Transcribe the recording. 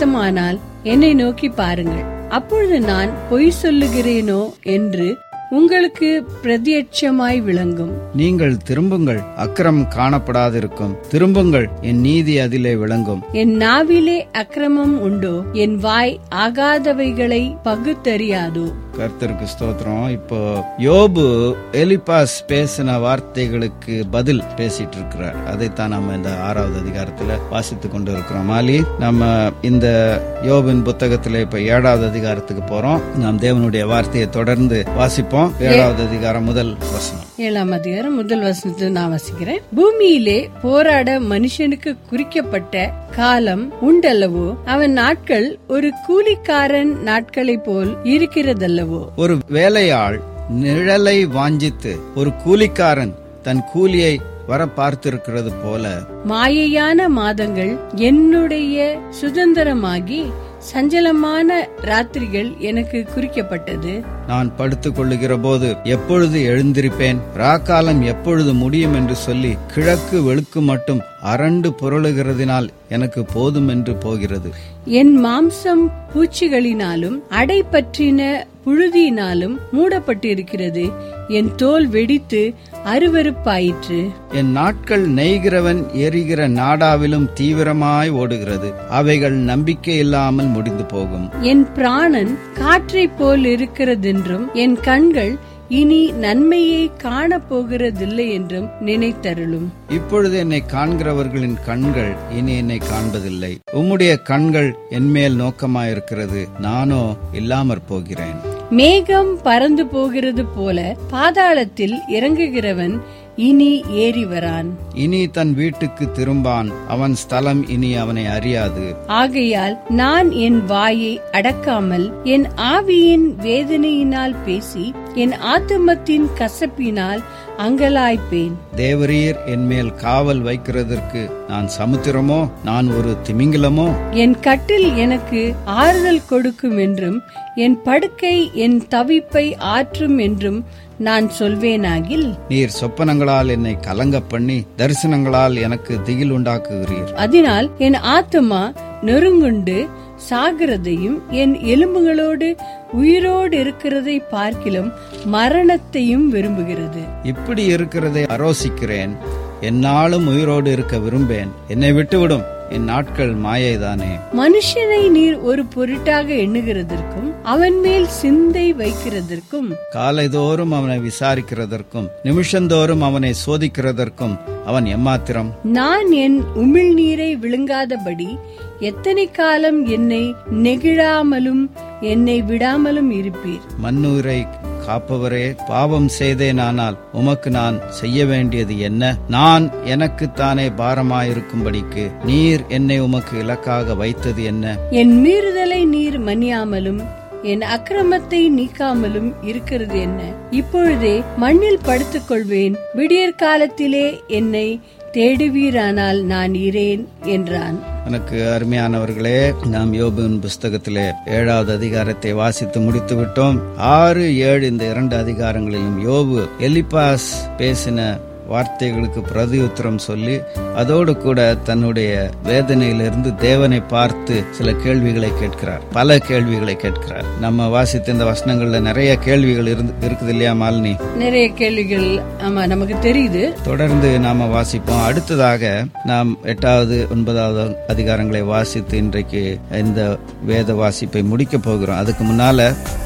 சித்தமானால் என்னை நோக்கி பாருங்கள் அப்பொழுது நான் பொய் சொல்லுகிறேனோ என்று உங்களுக்கு பிரத்யட்சமாய் விளங்கும் நீங்கள் திரும்புங்கள் அக்கிரம் காணப்படாதிருக்கும் திரும்புங்கள் என் நீதி அதிலே விளங்கும் என் நாவிலே அக்கிரமம் உண்டோ என் வாய் ஆகாதவைகளை பகுத்தறியாதோ கர்த்தருக்கு ஸ்தோத்திரம் இப்போ யோபு எலிபாஸ் பேசின வார்த்தைகளுக்கு பதில் பேசிட்டு இருக்கிறார் அதைத்தான் நம்ம இந்த ஆறாவது அதிகாரத்துல வாசித்து கொண்டு இருக்கிறோம் மாலி நம்ம இந்த யோபின் புத்தகத்துல இப்ப ஏழாவது அதிகாரத்துக்கு போறோம் நாம் தேவனுடைய வார்த்தையை தொடர்ந்து வாசிப்போம் ஏழாவது அதிகாரம் முதல் வசனம் ஏழாம் அதிகாரம் முதல் வசனத்தை நான் வாசிக்கிறேன் பூமியிலே போராட மனுஷனுக்கு குறிக்கப்பட்ட காலம் உண்டல்லவோ அவன் நாட்கள் ஒரு கூலிக்காரன் நாட்களைப் போல் இருக்கிறதல்லவோ ஒரு வேலையாள் நிழலை வாஞ்சித்து ஒரு கூலிக்காரன் தன் கூலியை வர பார்த்திருக்கிறது போல மாயையான மாதங்கள் என்னுடைய சுதந்திரமாகி சஞ்சலமான ராத்திரிகள் எனக்கு குறிக்கப்பட்டது நான் படுத்துக் கொள்ளுகிற போது எப்பொழுது எழுந்திருப்பேன் ராக்காலம் எப்பொழுது முடியும் என்று சொல்லி கிழக்கு வெளுக்கு மட்டும் அரண்டு புரளுகிறதினால் எனக்கு போதும் என்று போகிறது என் மாம்சம் பூச்சிகளினாலும் அடை பற்றின புழுதியினாலும் மூடப்பட்டிருக்கிறது என் தோல் வெடித்து அருவருப்பாயிற்று என் நாட்கள் நெய்கிறவன் எரிகிற நாடாவிலும் தீவிரமாய் ஓடுகிறது அவைகள் நம்பிக்கை இல்லாமல் முடிந்து போகும் என் பிராணன் காற்றைப் போல் இருக்கிறதென்றும் என் கண்கள் இனி நன்மையை காணப் போகிறதில்லை என்றும் நினைத்தருளும் இப்பொழுது என்னை காண்கிறவர்களின் கண்கள் இனி என்னை காண்பதில்லை உம்முடைய கண்கள் என்மேல் நோக்கமாயிருக்கிறது நானோ இல்லாமற் போகிறேன் மேகம் பறந்து போகிறது போல பாதாளத்தில் இறங்குகிறவன் இனி ஏறி வரான் இனி தன் வீட்டுக்கு திரும்பான் அவன் ஸ்தலம் இனி அவனை அறியாது ஆகையால் நான் என் வாயை அடக்காமல் என் ஆவியின் வேதனையினால் பேசி என் ஆத்துமத்தின் கசப்பினால் அங்கலாய்ப்பேன் தேவரீர் என்மேல் காவல் வைக்கிறதற்கு நான் சமுத்திரமோ நான் ஒரு திமிங்கிலமோ என் கட்டில் எனக்கு ஆறுதல் கொடுக்கும் என்றும் என் படுக்கை என் தவிப்பை ஆற்றும் என்றும் நான் சொல்வேனாகில் நீர் சொப்பனங்களால் என்னை கலங்க பண்ணி தரிசனங்களால் எனக்கு திகில் உண்டாக்குகிறீர் அதனால் என் ஆத்துமா நெருங்குண்டு சாகிறதையும் என் எலும்புகளோடு உயிரோடு இருக்கிறதை பார்க்கிலும் மரணத்தையும் விரும்புகிறது இப்படி இருக்கிறதை அரோசிக்கிறேன் என்னாலும் உயிரோடு இருக்க விரும்பேன் என்னை விட்டுவிடும் என் நாட்கள் மாயைதானே மனுஷனை நீர் ஒரு பொருட்டாக எண்ணுகிறதற்கும் அவன் மேல் சிந்தை வைக்கிறதற்கும் காலைதோறும் அவனை விசாரிக்கிறதற்கும் நிமிஷந்தோறும் அவனை சோதிக்கிறதற்கும் அவன் எம்மாத்திரம் நான் என் உமிழ்நீரை விழுங்காதபடி எத்தனை காலம் என்னை நெகிழாமலும் என்னை விடாமலும் இருப்பீர் மண்ணுயிரை காப்பவரே பாவம் செய்தேனானால் உமக்கு நான் செய்ய வேண்டியது என்ன நான் எனக்குத்தானே பாரமாயிருக்கும்படிக்கு நீர் என்னை உமக்கு இலக்காக வைத்தது என்ன என் மீறுதலை நீர் மன்னியாமலும் என் அக்கிரமத்தை நீக்காமலும் இருக்கிறது என்ன இப்பொழுதே மண்ணில் படுத்துக் கொள்வேன் விடியற் காலத்திலே என்னை தேடுவீரானால் நான் இரேன் என்றான் எனக்கு அருமையானவர்களே நாம் யோபின் புஸ்தகத்திலே ஏழாவது அதிகாரத்தை வாசித்து முடித்து விட்டோம் ஆறு ஏழு இந்த இரண்டு அதிகாரங்களிலும் யோபு எலிபாஸ் பேசின வார்த்தைகளுக்கு பிரதியுத்தரம் சொல்லி அதோடு கூட தன்னுடைய வேதனையிலிருந்து தேவனை பார்த்து சில கேள்விகளை கேட்கிறார் பல கேள்விகளை கேட்கிறார் நம்ம வாசித்த இந்த வசனங்கள்ல நிறைய கேள்விகள் இருந்து இருக்குது இல்லையா மாலினி நிறைய கேள்விகள் ஆமா நமக்கு தெரியுது தொடர்ந்து நாம வாசிப்போம் அடுத்ததாக நாம் எட்டாவது ஒன்பதாவது அதிகாரங்களை வாசித்து இன்றைக்கு இந்த வேத வாசிப்பை முடிக்க போகிறோம் அதுக்கு முன்னால